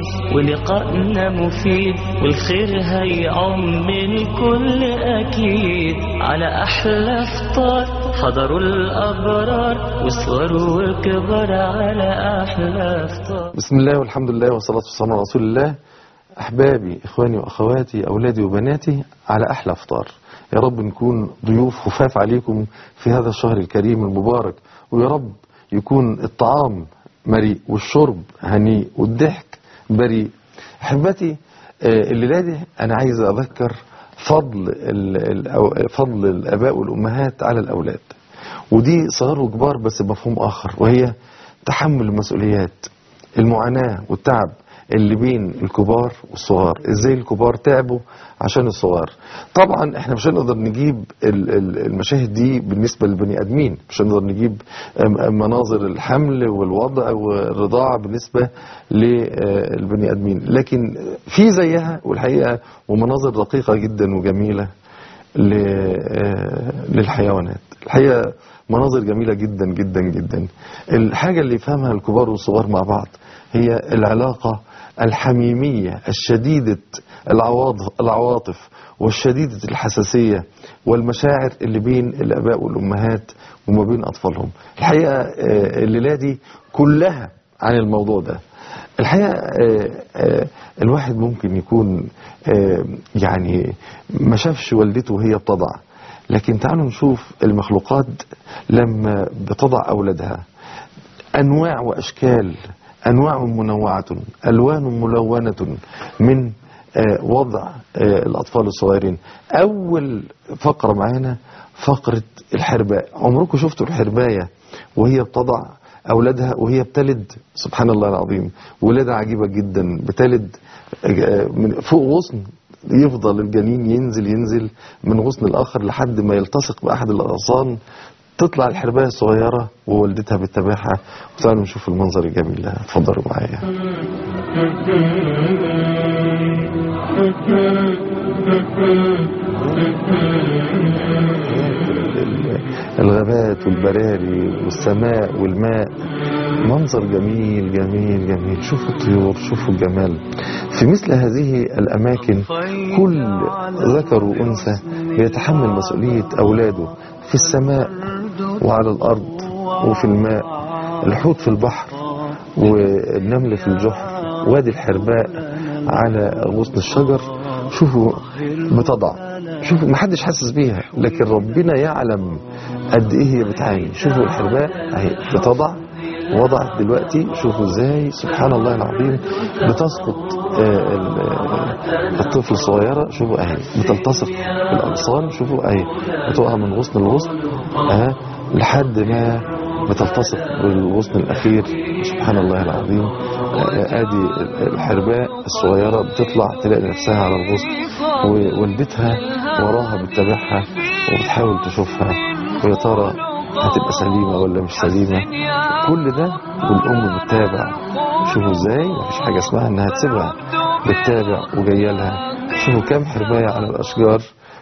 ولقائنا مفيد والخير هيعم الكل أكيد على أحلى فطار حضروا الأبرار وصغروا وكبر على أحلى فطار بسم الله والحمد لله والصلاة والسلام على رسول الله أحبابي إخواني وأخواتي أولادي وبناتي على أحلى فطار يا رب نكون ضيوف خفاف عليكم في هذا الشهر الكريم المبارك ويا رب يكون الطعام مريء والشرب هنيء والضحك بريء أحبتي آه، الليلة دي أنا عايز أذكر فضل ال- ال- فضل الآباء والأمهات على الأولاد ودي صغار وكبار بس بمفهوم آخر وهي تحمل المسؤوليات المعاناة والتعب اللي بين الكبار والصغار ازاي الكبار تعبوا عشان الصغار طبعا احنا مش هنقدر نجيب ال- ال- المشاهد دي بالنسبة للبني ادمين مش هنقدر نجيب أم- أم مناظر الحمل والوضع والرضاعة بالنسبة للبني ادمين لكن في زيها والحقيقة ومناظر دقيقة جدا وجميلة ل- آه، للحيوانات الحقيقة مناظر جميلة جدا جدا جدا الحاجة اللي يفهمها الكبار والصغار مع بعض هي العلاقة الحميمية الشديدة العواض- العواطف والشديدة الحساسية والمشاعر اللي بين الآباء والأمهات وما بين أطفالهم الحقيقة آه، الليلة دي كلها عن الموضوع ده الحقيقة آه، آه، الواحد ممكن يكون آه، يعني ما شافش والدته وهي بتضع لكن تعالوا نشوف المخلوقات لما بتضع أولادها أنواع وأشكال أنواع منوعة ألوان ملونة من آه، وضع آه، الأطفال الصغيرين أول فقرة معانا فقرة الحرباء عمركم شفتوا الحرباية وهي بتضع أولادها وهي بتلد سبحان الله العظيم ولادة عجيبة جدا بتلد آه، من فوق غصن يفضل الجنين ينزل ينزل من غصن الآخر لحد ما يلتصق بأحد الأغصان تطلع الحرباية الصغيرة ووالدتها بتتابعها وتعالوا نشوف المنظر الجميل ده اتفضلوا معايا الغابات والبراري والسماء والماء منظر جميل جميل جميل شوفوا الطيور شوفوا الجمال في مثل هذه الأماكن كل ذكر وأنثى يتحمل مسؤولية أولاده في السماء وعلى الأرض وفي الماء الحوت في البحر والنمل في الجحر وادي الحرباء على غصن الشجر شوفوا بتضع شوفوا محدش حاسس بيها لكن ربنا يعلم قد ايه هي بتعاني شوفوا الحرباء اهي بتضع وضعت دلوقتي شوفوا ازاي سبحان الله العظيم بتسقط آه، ال- آه، الطفل الصغيرة شوفوا اهي بتلتصق بالاغصان شوفوا اهي بتقع من غصن لغصن اهي لحد ما بتلتصق بالغصن الاخير سبحان الله العظيم آه، ادي الحرباء الصغيرة بتطلع تلاقي نفسها على الغصن ووالدتها وراها بتتابعها وبتحاول تشوفها ويا ترى هتبقى سليمة ولا مش سليمة كل ده والأم بتتابع شوفوا ازاي مفيش حاجة اسمها انها تسيبها بتتابع وجاية لها شوفوا كام حرباية على الأشجار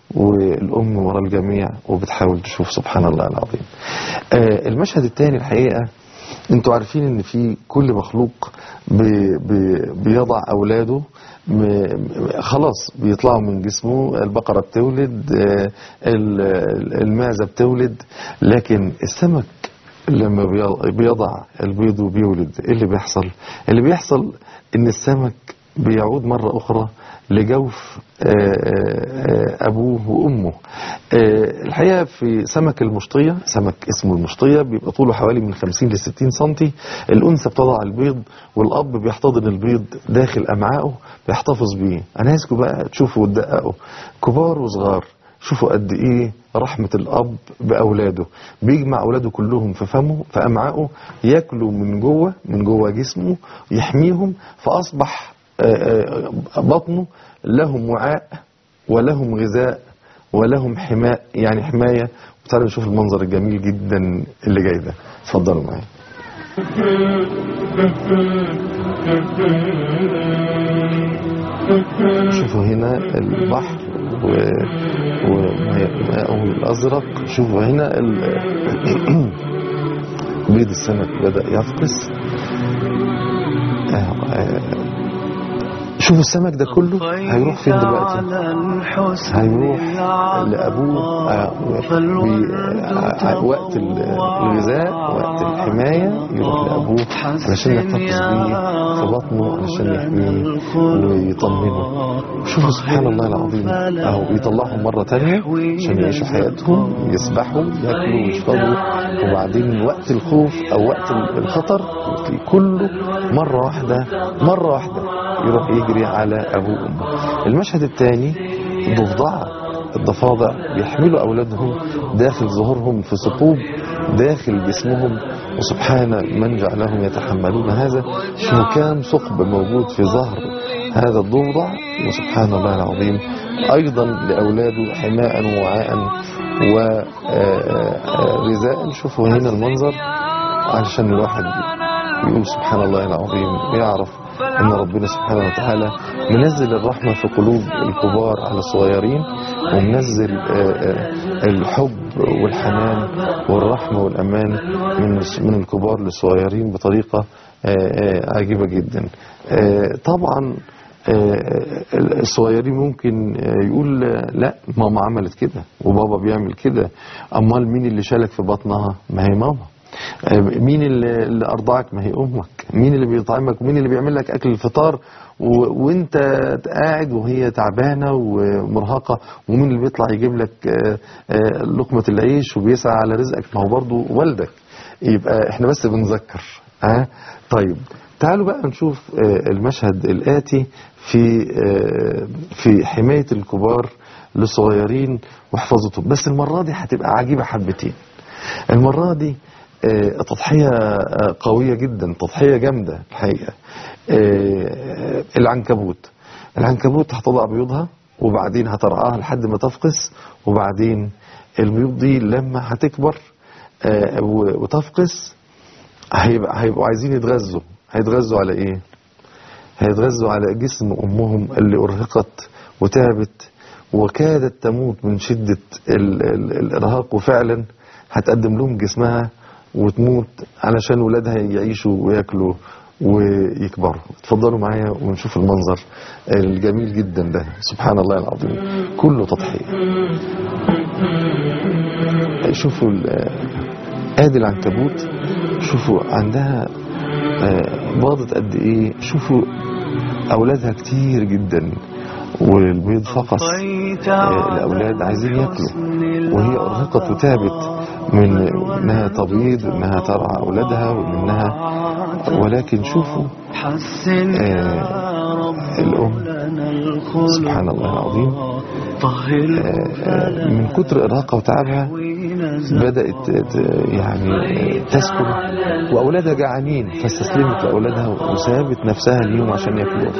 والأم ورا الجميع وبتحاول تشوف سبحان الله العظيم آه المشهد الثاني الحقيقة انتوا عارفين ان في كل مخلوق بي بي بيضع اولاده م- م- خلاص بيطلعوا من جسمه البقرة بتولد آه، ال- ال- المعزة بتولد لكن السمك لما بي- بيضع البيض وبيولد ايه اللي بيحصل اللي بيحصل ان السمك بيعود مرة اخرى لجوف آه، آه، أبوه وأمه آه، الحقيقة في سمك المشطية سمك اسمه المشطية بيبقى طوله حوالي من 50 ل 60 سنتي الأنثى بتضع البيض والأب بيحتضن البيض داخل أمعائه بيحتفظ بيه أنا عايزكم بقى تشوفوا وتدققوا كبار وصغار شوفوا قد ايه رحمة الاب باولاده بيجمع اولاده كلهم في فمه في امعائه ياكلوا من جوه من جوه جسمه يحميهم فاصبح آه، آه، بطنه لهم وعاء ولهم غذاء ولهم حماء يعني حماية وتعالوا نشوف المنظر الجميل جدا اللي جاي ده اتفضلوا معايا شوفوا هنا البحر و... وماءه الأزرق شوفوا هنا ال... بيض السمك بدأ يفقس آه، آه، شوفوا السمك ده كله هيروح فين دلوقتي هيروح لأبوه آه، بي- آه، وقت ال- الغذاء وقت الحماية يروح لأبوه علشان يحتفظ بيه في بطنه علشان يحميه ويطمنه شوفوا سبحان الله العظيم أهو يطلعهم مرة تانية عشان يعيشوا حياتهم يسبحوا ياكلوا ويشربوا وبعدين وقت الخوف أو وقت الخطر كله مرة واحدة مرة واحدة يروح يجري على أبوه وأمه المشهد الثاني ضفدعة الضفادع بيحملوا أولادهم داخل ظهورهم في ثقوب داخل جسمهم وسبحان من جعلهم يتحملون هذا شو كام ثقب موجود في ظهر هذا الضفدع وسبحان الله العظيم أيضا لأولاده حماء ووعاء وغذاء شوفوا هنا المنظر علشان الواحد يقول سبحان الله العظيم ويعرف ان ربنا سبحانه وتعالى منزل الرحمة في قلوب الكبار على الصغيرين ومنزل آه، آه، الحب والحنان والرحمة والأمان من من الكبار للصغيرين بطريقة آه، آه، عجيبة جدا آه، طبعا آه، الصغيرين ممكن آه، يقول آه، لا ماما عملت كده وبابا بيعمل كده امال مين اللي شالك في بطنها ما هي ماما آه، مين اللي اللي ارضعك ما هي امك مين اللي بيطعمك ومين اللي بيعمل لك اكل الفطار و... وانت قاعد وهي تعبانه ومرهقه ومين اللي بيطلع يجيب لك آه، آه، لقمه العيش وبيسعى على رزقك ما هو برضه والدك يبقى احنا بس بنذكر ها طيب تعالوا بقى نشوف آه، المشهد الآتي في آه، في حماية الكبار للصغيرين وحفاظتهم بس المرة دي هتبقى عجيبة حبتين المرة دي آه، تضحية آه، قوية جدا تضحية جامدة الحقيقة آه، العنكبوت العنكبوت هتضع بيوضها وبعدين هترعاها لحد ما تفقس وبعدين البيوض دي لما هتكبر آه، و- وتفقس هيبقى هيبقوا عايزين يتغذوا هيتغذوا على ايه هيتغذوا على جسم امهم اللي ارهقت وتعبت وكادت تموت من شدة ال ال الارهاق وفعلا هتقدم لهم جسمها وتموت علشان ولادها يعيشوا وياكلوا ويكبروا اتفضلوا معايا ونشوف المنظر الجميل جدا ده سبحان الله العظيم كله تضحية شوفوا ال- ادي العنكبوت شوفوا عندها آه، باضت قد ايه شوفوا اولادها كتير جدا والبيض فقس آه، الاولاد عايزين ياكلوا وهي ارهقت وتعبت من انها تبيض وانها ترعى اولادها وانها ولكن شوفوا حسن يا رب الأم لنا الخلق سبحان الله العظيم طهر آه، آه، من كتر ارهاقها وتعبها بدأت ت- يعني تسكن وأولادها جعانين فاستسلمت لأولادها وسابت نفسها اليوم عشان ياكلوا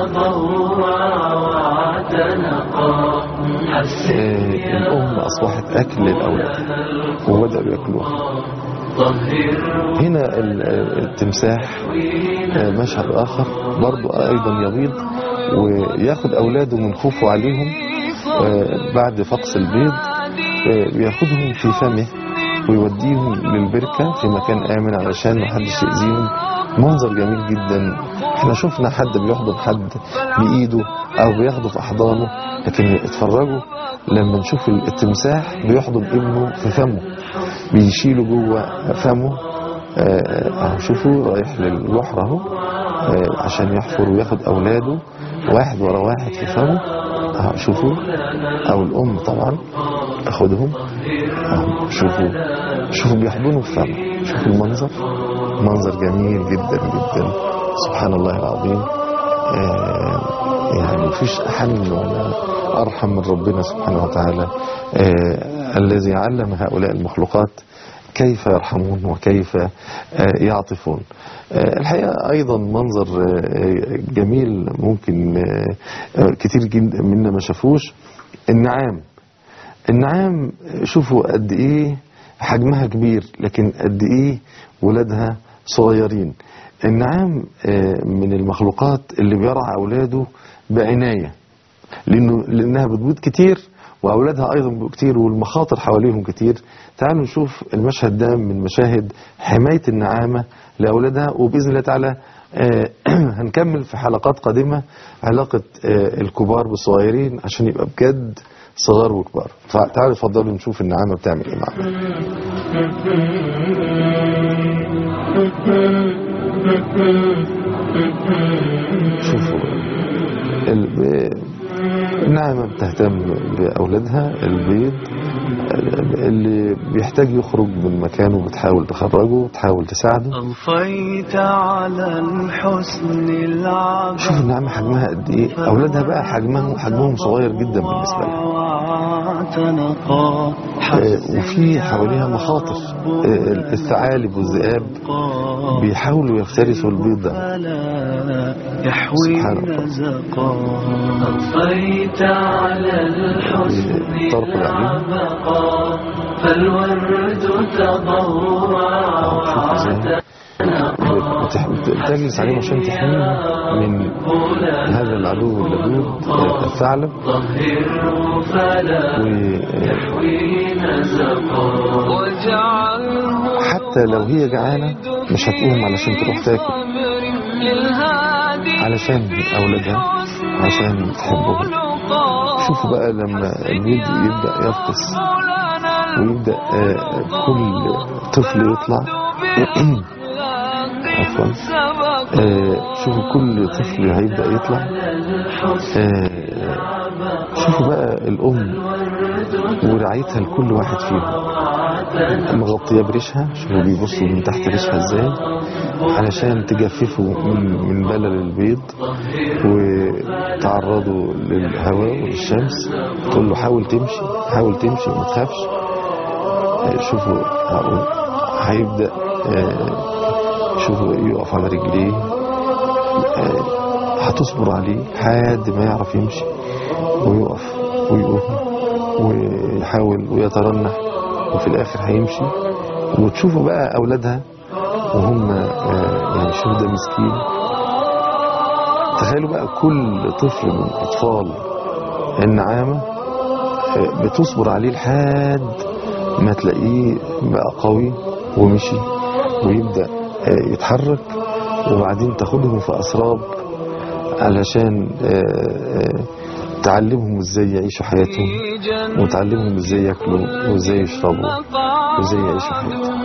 آه، الأم أصبحت أكل للأولاد وبدأوا ياكلوها هنا ال- ال- التمساح آه، مشهد آخر برضو أيضا يبيض وياخد أولاده من خوفه عليهم آه، بعد فقس البيض آه، بياخدهم في فمه ويوديهم للبركة في مكان آمن علشان محدش يأذيهم منظر جميل جدا احنا شفنا حد بيحضن حد بإيده أو بياخده في أحضانه لكن اتفرجوا لما نشوف التمساح بيحضن ابنه في فمه بيشيله جوه فمه آه، اهو شوفوا رايح للبحر اهو آه، عشان يحفر وياخد اولاده واحد ورا واحد في فمه اهو شوفوا او الام طبعا تاخدهم اهو شوفوا شوفوا بيحضنوا في فمه شوفوا المنظر منظر جميل جدا جدا سبحان الله العظيم آه، يعني مفيش أحن ولا أرحم من ربنا سبحانه وتعالى آه، الذي علم هؤلاء المخلوقات كيف يرحمون وكيف آه، يعطفون آه، الحقيقة أيضا منظر آه، جميل ممكن آه، آه، كتير جدا منا ما شافوش النعام النعام شوفوا قد ايه حجمها كبير لكن قد ايه ولادها صغيرين النعام آه، من المخلوقات اللي بيرعى اولاده بعناية لانه لانها بتبيض كتير واولادها ايضا بيبقوا كتير والمخاطر حواليهم كتير تعالوا نشوف المشهد ده من مشاهد حماية النعامة لاولادها وباذن الله تعالى آه، هنكمل في حلقات قادمة علاقة آه، الكبار بالصغيرين عشان يبقى بجد صغار وكبار فتعالوا اتفضلوا نشوف النعامة بتعمل ايه معانا شوفوا ال- النعمة بتهتم بأولادها البيض اللي بيحتاج يخرج من مكانه بتحاول تخرجه تحاول تساعده أضفيت على الحسن العبد شوف النعمة حجمها قد ايه أولادها بقى حجمهم حجمهم صغير جدا بالنسبة لها واعتنقا آه، وفي حواليها مخاطر آه، الثعالب والذئاب بيحاولوا يفترسوا البيض ده فلا يحوي سبحان الله. نزقا أضفيت على الحسن طرق العليم العبقا فالورد تضوع شوف ازاي بتح- بتجلس عليهم عشان تحميهم من هذا العدو اللدود آه، الثعلب طهره فلا يحوي نزقا واجعله وحتى لو هي جعانة مش هتقوم علشان تروح تاكل للهادي علشان أولادها عشان تحبهم شوفوا بقى لما البيض يبدأ يفقس ويبدأ آه، كل طفل يطلع عفوا آه، شوفوا كل طفل هيبدأ يطلع آه، شوفوا بقى الأم ورعايتها لكل واحد فيهم مغطية بريشها شوفوا بيبصوا من تحت ريشها ازاي علشان تجففوا من من بلل البيض وتعرضوا للهواء وللشمس تقول له حاول تمشي حاول تمشي ما تخافش آه، شوفوا هقول هيبدأ آه، شوفوا يقف على رجليه آه، هتصبر عليه لحد ما يعرف يمشي ويقف ويقوم ويحاول ويترنح وفي الآخر هيمشي وتشوفوا بقى أولادها وهم آه، يعني شوف ده مسكين تخيلوا بقى كل طفل من أطفال النعامة آه، بتصبر عليه لحد ما تلاقيه بقى قوي ومشي ويبدأ آه، يتحرك وبعدين تاخدهم في أسراب علشان آه، آه، تعلمهم ازاي يعيشوا حياتهم وتعلمهم ازاي ياكلوا وازاي يشربوا وازاي يعيشوا حياتهم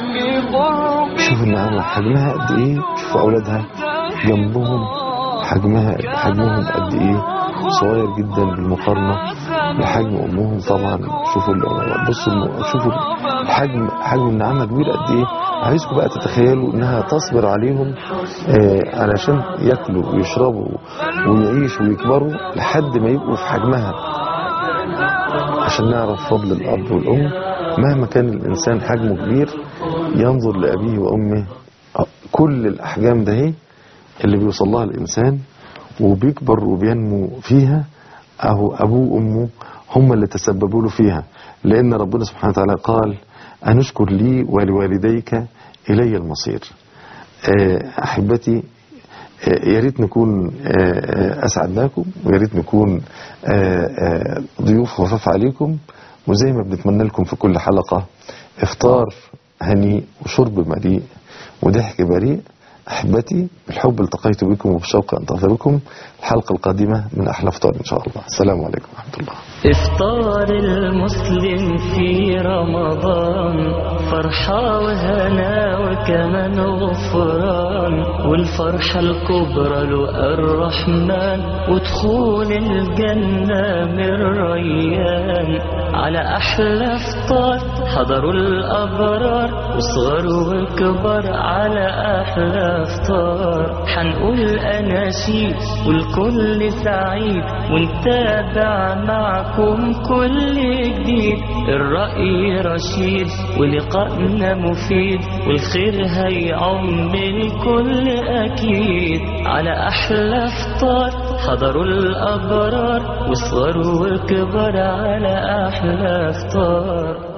شوف النعامة حجمها قد ايه شوف اولادها جنبهم حجمها حجمهم قد ايه صغير جدا بالمقارنة بحجم امهم طبعا شوفوا ال- بصوا الم- شوفوا الحجم حجم النعامة كبير قد ايه عايزكم بقى تتخيلوا انها تصبر عليهم آه علشان ياكلوا ويشربوا ويعيشوا ويكبروا لحد ما يبقوا في حجمها عشان نعرف فضل الأب والأم مهما كان الإنسان حجمه كبير ينظر لأبيه وأمه كل الأحجام ده هي اللي بيوصل لها الإنسان وبيكبر وبينمو فيها أهو أبوه وأمه هم اللي تسببوا له فيها لأن ربنا سبحانه وتعالى قال أنشكر لي ولوالديك إلي المصير آه، أحبتي آه، يا ريت نكون آه، آه، أسعدناكم ويا ريت نكون آه، آه، ضيوف خفاف عليكم وزي ما بنتمنى لكم في كل حلقة إفطار هنيء وشرب مليء وضحك بريء أحبتي بالحب التقيت بكم وبالشوق أنتظركم الحلقة القادمة من أحلى فطار إن شاء الله السلام عليكم ورحمة الله إفطار المسلم في رمضان فرحة وهنا وكمان غفران والفرحة الكبرى لقى الرحمن ودخول الجنة من ريان على أحلى فطار حضروا الأبرار وصغر وكبر على أحلى فطار حنقول أناشيد والكل سعيد ونتابع معكم كل جديد الرأي رشيد ولقائنا مفيد والخير هيعم الكل أكيد على أحلى فطار حضروا الأبرار وصغر وكبر على أحلى فطار